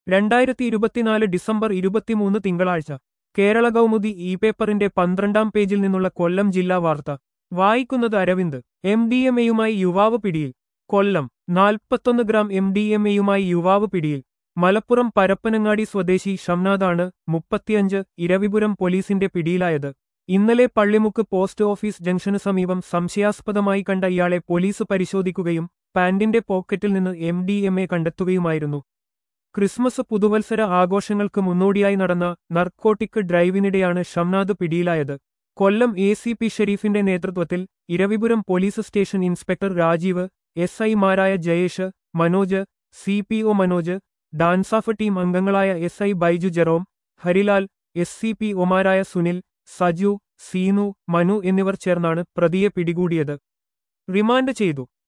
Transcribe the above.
രണ്ടായിരത്തി ഇരുപത്തിനാല് ഡിസംബർ ഇരുപത്തിമൂന്ന് തിങ്കളാഴ്ച കേരള കൗമുദി ഇ പേപ്പറിന്റെ പന്ത്രണ്ടാം പേജിൽ നിന്നുള്ള കൊല്ലം ജില്ലാ വാർത്ത വായിക്കുന്നത് അരവിന്ദ് എം ഡി എം എയുമായി യുവാവ് പിടിയിൽ കൊല്ലം നാൽപ്പത്തൊന്ന് ഗ്രാം എം ഡി എം എയുമായി യുവാവ് പിടിയിൽ മലപ്പുറം പരപ്പനങ്ങാടി സ്വദേശി ഷംനാദാണ് മുപ്പത്തിയഞ്ച് ഇരവിപുരം പോലീസിന്റെ പിടിയിലായത് ഇന്നലെ പള്ളിമുക്ക് പോസ്റ്റ് ഓഫീസ് ജംഗ്ഷന് സമീപം സംശയാസ്പദമായി കണ്ട ഇയാളെ പോലീസ് പരിശോധിക്കുകയും പാന്റിന്റെ പോക്കറ്റിൽ നിന്ന് എം ഡി എം എ കണ്ടെത്തുകയുമായിരുന്നു ക്രിസ്മസ് പുതുവത്സര ആഘോഷങ്ങൾക്ക് മുന്നോടിയായി നടന്ന നർക്കോട്ടിക് ഡ്രൈവിനിടെയാണ് ഷംനാദ് പിടിയിലായത് കൊല്ലം എ സി പി ഷെരീഫിന്റെ നേതൃത്വത്തിൽ Iravipuram police station inspector Rajeev S ഐമാരായ Jayesh Manoj C P O Manoj Dansaf team അംഗങ്ങളായ S I Baiju Jerome Harilal S C P ഒമാരായ സുനിൽ സജു സീനു മനു എന്നിവർ ചേർന്നാണ് പ്രതിയെ പിടികൂടിയത് റിമാൻഡ് ചെയ്തു